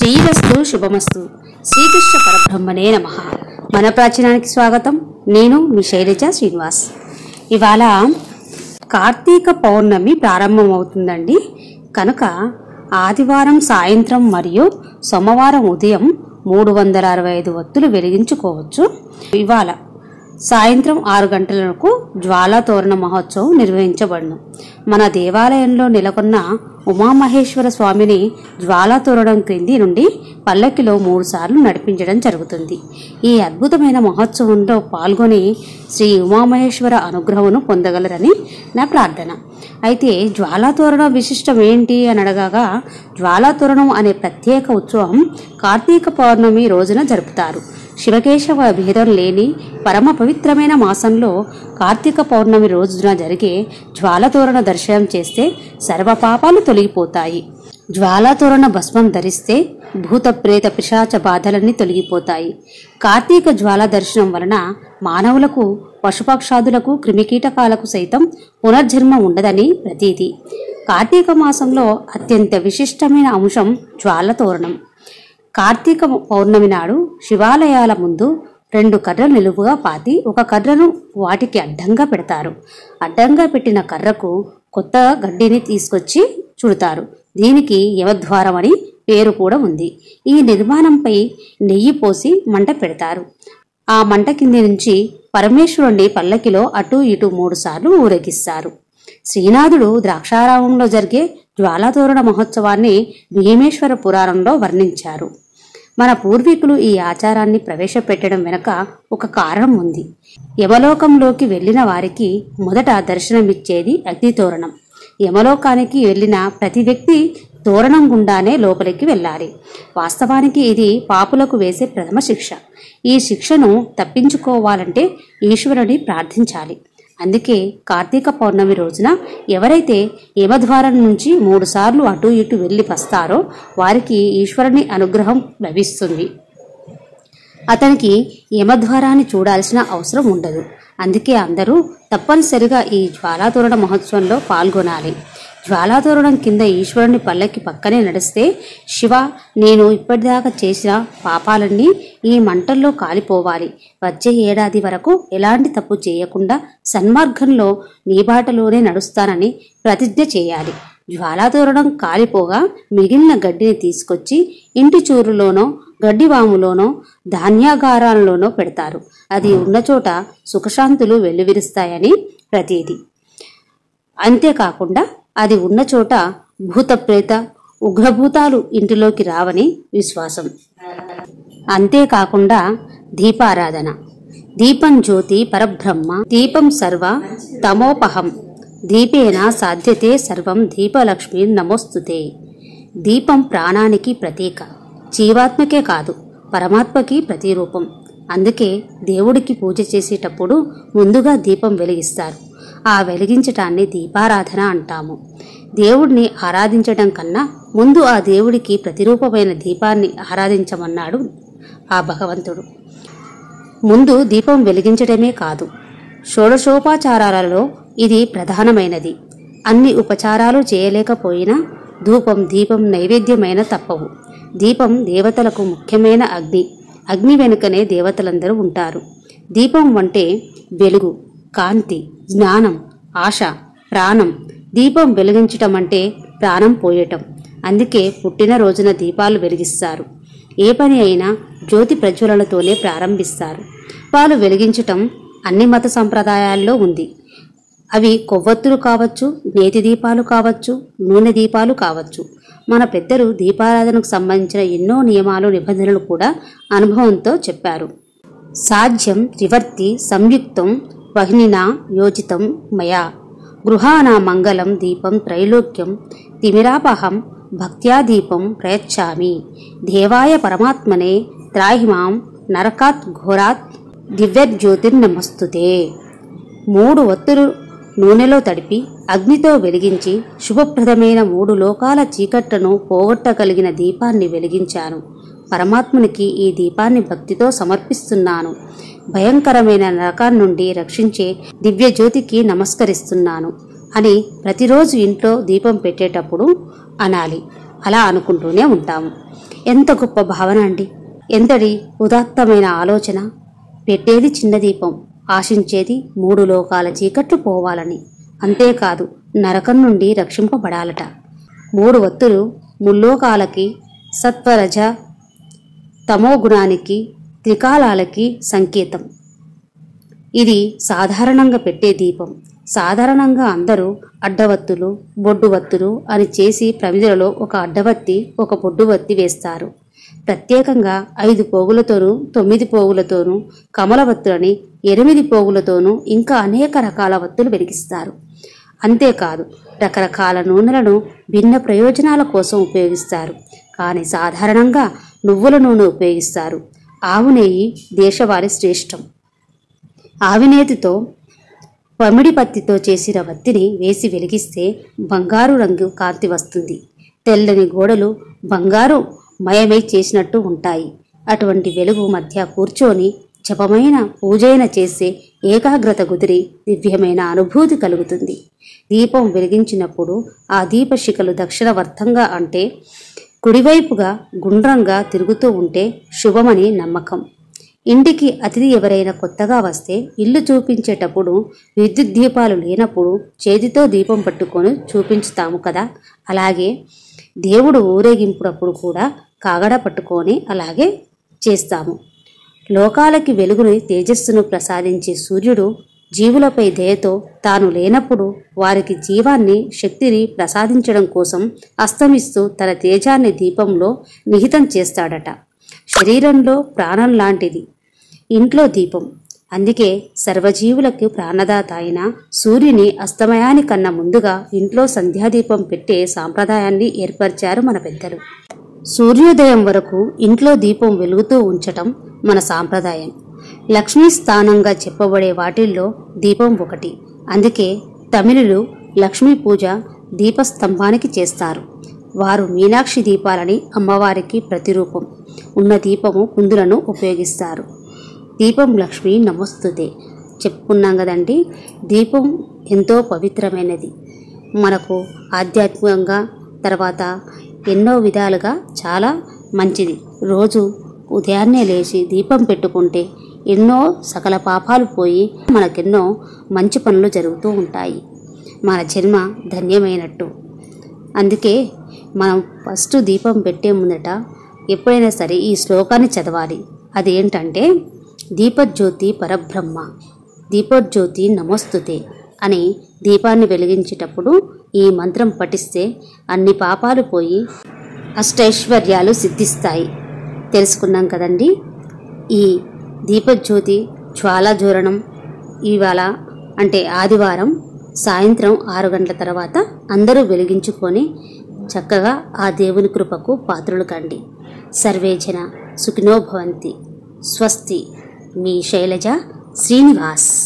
శ్రీరస్తు శుభమస్తు శ్రీకృష్ణ పరబ్రహ్మణే నమ మన ప్రాచీనానికి స్వాగతం నేను మీ శైలజ శ్రీనివాస్ ఇవాళ కార్తీక పౌర్ణమి ప్రారంభమవుతుందండి కనుక ఆదివారం సాయంత్రం మరియు సోమవారం ఉదయం మూడు వందల అరవై ఐదు ఒత్తులు వెలిగించుకోవచ్చు ఇవాళ సాయంత్రం ఆరు గంటలకు జ్వాలా తోరణ మహోత్సవం నిర్వహించబడును మన దేవాలయంలో నెలకొన్న ఉమామహేశ్వర స్వామిని జ్వాలా తోరణం క్రింది నుండి పల్లకిలో మూడు సార్లు నడిపించడం జరుగుతుంది ఈ అద్భుతమైన మహోత్సవంలో పాల్గొని శ్రీ ఉమామహేశ్వర అనుగ్రహమును పొందగలరని నా ప్రార్థన అయితే జ్వాలాతోరణం విశిష్టం ఏంటి అని అడగగా జ్వాలాతోరణం అనే ప్రత్యేక ఉత్సవం కార్తీక పౌర్ణమి రోజున జరుపుతారు శివకేశవ భేదం లేని పరమ పవిత్రమైన మాసంలో కార్తీక పౌర్ణమి రోజున జరిగే జ్వాలతోరణ దర్శనం చేస్తే సర్వ పాపాలు తొలగిపోతాయి జ్వాలాతోరణ భస్మం ధరిస్తే భూత ప్రేత పిశాచ బాధలన్నీ తొలగిపోతాయి కార్తీక జ్వాల దర్శనం వలన మానవులకు పశుపక్షాదులకు క్రిమికీటకాలకు సైతం పునర్జన్మ ఉండదని ప్రతీతి కార్తీక మాసంలో అత్యంత విశిష్టమైన అంశం జ్వాల తోరణం కార్తీక పౌర్ణమి నాడు శివాలయాల ముందు రెండు కర్రలు నిలువుగా పాతి ఒక కర్రను వాటికి అడ్డంగా పెడతారు అడ్డంగా పెట్టిన కర్రకు కొత్త గడ్డిని తీసుకొచ్చి చుడతారు దీనికి యమద్వారం అని పేరు కూడా ఉంది ఈ నిర్మాణంపై నెయ్యి పోసి మంట పెడతారు ఆ మంట కింది నుంచి పరమేశ్వరుణ్ణి పల్లకిలో అటు ఇటు మూడు సార్లు ఊరేగిస్తారు శ్రీనాథుడు ద్రాక్షారామంలో జరిగే జ్వాలాతోరణ మహోత్సవాన్ని భీమేశ్వర పురాణంలో వర్ణించారు మన పూర్వీకులు ఈ ఆచారాన్ని ప్రవేశపెట్టడం వెనుక ఒక కారణం ఉంది యమలోకంలోకి వెళ్ళిన వారికి మొదట దర్శనమిచ్చేది అగ్నితోరణం యమలోకానికి వెళ్ళిన ప్రతి వ్యక్తి తోరణం గుండానే లోపలికి వెళ్ళాలి వాస్తవానికి ఇది పాపులకు వేసే ప్రథమ శిక్ష ఈ శిక్షను తప్పించుకోవాలంటే ఈశ్వరుని ప్రార్థించాలి అందుకే కార్తీక పౌర్ణమి రోజున ఎవరైతే యమద్వారం నుంచి మూడు సార్లు అటు ఇటు వెళ్ళి వస్తారో వారికి ఈశ్వరుని అనుగ్రహం లభిస్తుంది అతనికి యమద్వారాన్ని చూడాల్సిన అవసరం ఉండదు అందుకే అందరూ తప్పనిసరిగా ఈ జ్వాలాతోరణ మహోత్సవంలో పాల్గొనాలి జ్వాలాతోరణం కింద ఈశ్వరుని పల్లకి పక్కనే నడిస్తే శివ నేను ఇప్పటిదాకా చేసిన పాపాలన్నీ ఈ మంటల్లో కాలిపోవాలి వచ్చే ఏడాది వరకు ఎలాంటి తప్పు చేయకుండా సన్మార్గంలో నీ బాటలోనే నడుస్తానని ప్రతిజ్ఞ చేయాలి జ్వాలాతోరణం కాలిపోగా మిగిలిన గడ్డిని తీసుకొచ్చి ఇంటి చూరులోనో గడ్డివాములోనో ధాన్యాగారాలలోనో పెడతారు అది ఉన్న చోట సుఖశాంతులు వెల్లువిరుస్తాయని ప్రతీది అంతేకాకుండా అది ఉన్న చోట భూత ప్రేత ఉగ్రభూతాలు ఇంటిలోకి రావని విశ్వాసం అంతేకాకుండా దీపారాధన దీపం జ్యోతి పరబ్రహ్మ దీపం సర్వ తమోపహం దీపేన సాధ్యతే సర్వం దీపలక్ష్మి నమోస్తుతే దీపం ప్రాణానికి ప్రతీక జీవాత్మకే కాదు పరమాత్మకి ప్రతిరూపం అందుకే దేవుడికి పూజ చేసేటప్పుడు ముందుగా దీపం వెలిగిస్తారు ఆ వెలిగించటాన్ని దీపారాధన అంటాము దేవుడిని ఆరాధించడం కన్నా ముందు ఆ దేవుడికి ప్రతిరూపమైన దీపాన్ని ఆరాధించమన్నాడు ఆ భగవంతుడు ముందు దీపం వెలిగించడమే కాదు షోడశోపచారాలలో ఇది ప్రధానమైనది అన్ని ఉపచారాలు చేయలేకపోయినా ధూపం దీపం నైవేద్యమైన తప్పవు దీపం దేవతలకు ముఖ్యమైన అగ్ని అగ్ని వెనుకనే దేవతలందరూ ఉంటారు దీపం అంటే వెలుగు కాంతి జ్ఞానం ఆశ ప్రాణం దీపం వెలిగించటం అంటే ప్రాణం పోయటం అందుకే పుట్టిన రోజున దీపాలు వెలిగిస్తారు ఏ పని అయినా జ్యోతి ప్రజ్వలనతోనే ప్రారంభిస్తారు దీపాలు వెలిగించటం అన్ని మత సంప్రదాయాల్లో ఉంది అవి కొవ్వొత్తులు కావచ్చు నేతి దీపాలు కావచ్చు నూనె దీపాలు కావచ్చు మన పెద్దలు దీపారాధనకు సంబంధించిన ఎన్నో నియమాలు నిబంధనలు కూడా అనుభవంతో చెప్పారు సాధ్యం త్రివర్తి సంయుక్తం వహ్నినా యోజితం మయా గృహాన మంగళం దీపం త్రైలోక్యం తిమిరాపహం భక్త్యా దీపం ప్రయచ్చామి దేవాయ పరమాత్మనే త్రాహిమాం నరకాత్ ఘోరాత్ దివ్యజ్యోతిర్నమస్తుతే మూడు ఒత్తులు నూనెలో తడిపి అగ్నితో వెలిగించి శుభప్రదమైన మూడు లోకాల చీకట్లను పోగొట్టగలిగిన దీపాన్ని వెలిగించాను పరమాత్మునికి ఈ దీపాన్ని భక్తితో సమర్పిస్తున్నాను భయంకరమైన నరకాన్ని నుండి రక్షించే దివ్య జ్యోతికి నమస్కరిస్తున్నాను అని ప్రతిరోజు ఇంట్లో దీపం పెట్టేటప్పుడు అనాలి అలా అనుకుంటూనే ఉంటాము ఎంత గొప్ప భావన అండి ఎంతటి ఉదాత్తమైన ఆలోచన పెట్టేది చిన్న దీపం ఆశించేది మూడు లోకాల చీకట్లు పోవాలని అంతేకాదు నరకం నుండి రక్షింపబడాలట మూడు వత్తులు ముల్లోకాలకి సత్వరజ తమో గుణానికి త్రికాలాలకి సంకేతం ఇది సాధారణంగా పెట్టే దీపం సాధారణంగా అందరూ అడ్డవత్తులు బొడ్డువత్తులు అని చేసి ప్రమిదలలో ఒక అడ్డవత్తి ఒక బొడ్డువత్తి వేస్తారు ప్రత్యేకంగా ఐదు పోగులతోనూ తొమ్మిది పోగులతోనూ కమలవత్తులని ఎనిమిది పోగులతోనూ ఇంకా అనేక రకాల వత్తులు వెలిగిస్తారు అంతేకాదు రకరకాల నూనెలను భిన్న ప్రయోజనాల కోసం ఉపయోగిస్తారు కానీ సాధారణంగా నువ్వుల నూనె ఉపయోగిస్తారు ఆవు నెయ్యి దేశవాళి శ్రేష్టం ఆవినేతితో పమిడి పత్తితో చేసిన వత్తిని వేసి వెలిగిస్తే బంగారు రంగు కాంతి వస్తుంది తెల్లని గోడలు బంగారు మయమై చేసినట్టు ఉంటాయి అటువంటి వెలుగు మధ్య కూర్చొని జపమైన పూజైన చేసే ఏకాగ్రత కుదిరి దివ్యమైన అనుభూతి కలుగుతుంది దీపం వెలిగించినప్పుడు ఆ దీపశిఖలు దక్షిణవర్తంగా అంటే కుడివైపుగా గుండ్రంగా తిరుగుతూ ఉంటే శుభమని నమ్మకం ఇంటికి అతిథి ఎవరైనా కొత్తగా వస్తే ఇల్లు చూపించేటప్పుడు విద్యుత్ దీపాలు లేనప్పుడు చేతితో దీపం పట్టుకొని చూపించుతాము కదా అలాగే దేవుడు ఊరేగింపుడప్పుడు కూడా కాగడ పట్టుకొని అలాగే చేస్తాము లోకాలకి వెలుగుని తేజస్సును ప్రసాదించే సూర్యుడు జీవులపై దయతో తాను లేనప్పుడు వారికి జీవాన్ని శక్తిని ప్రసాదించడం కోసం అస్తమిస్తూ తన తేజాన్ని దీపంలో నిహితం చేస్తాడట శరీరంలో ప్రాణం లాంటిది ఇంట్లో దీపం అందుకే సర్వజీవులకు ప్రాణదాత అయిన సూర్యుని అస్తమయానికన్నా ముందుగా ఇంట్లో సంధ్యాదీపం పెట్టే సాంప్రదాయాన్ని ఏర్పరిచారు మన పెద్దలు సూర్యోదయం వరకు ఇంట్లో దీపం వెలుగుతూ ఉంచటం మన సాంప్రదాయం లక్ష్మీ స్థానంగా చెప్పబడే వాటిల్లో దీపం ఒకటి అందుకే తమిళులు లక్ష్మీ పూజ దీపస్తంభానికి చేస్తారు వారు మీనాక్షి దీపాలని అమ్మవారికి ప్రతిరూపం ఉన్న దీపము కుందులను ఉపయోగిస్తారు దీపం లక్ష్మి నమస్తుతే చెప్పుకున్నాం కదండి దీపం ఎంతో పవిత్రమైనది మనకు ఆధ్యాత్మికంగా తర్వాత ఎన్నో విధాలుగా చాలా మంచిది రోజు ఉదయాన్నే లేచి దీపం పెట్టుకుంటే ఎన్నో సకల పాపాలు పోయి మనకెన్నో మంచి పనులు జరుగుతూ ఉంటాయి మన జన్మ ధన్యమైనట్టు అందుకే మనం ఫస్ట్ దీపం పెట్టే ముందట ఎప్పుడైనా సరే ఈ శ్లోకాన్ని చదవాలి అదేంటంటే దీపజ్యోతి పరబ్రహ్మ దీపోజ్యోతి నమోస్తుతే అని దీపాన్ని వెలిగించేటప్పుడు ఈ మంత్రం పఠిస్తే అన్ని పాపాలు పోయి అష్టైశ్వర్యాలు సిద్ధిస్తాయి తెలుసుకున్నాం కదండి ఈ దీపజ్యోతి జ్వాలాజోరణం ఇవాళ అంటే ఆదివారం సాయంత్రం ఆరు గంటల తర్వాత అందరూ వెలిగించుకొని చక్కగా ఆ దేవుని కృపకు పాత్రులు కండి సర్వేజన సుఖినో భవంతి స్వస్తి మీ శైలజ శ్రీనివాస్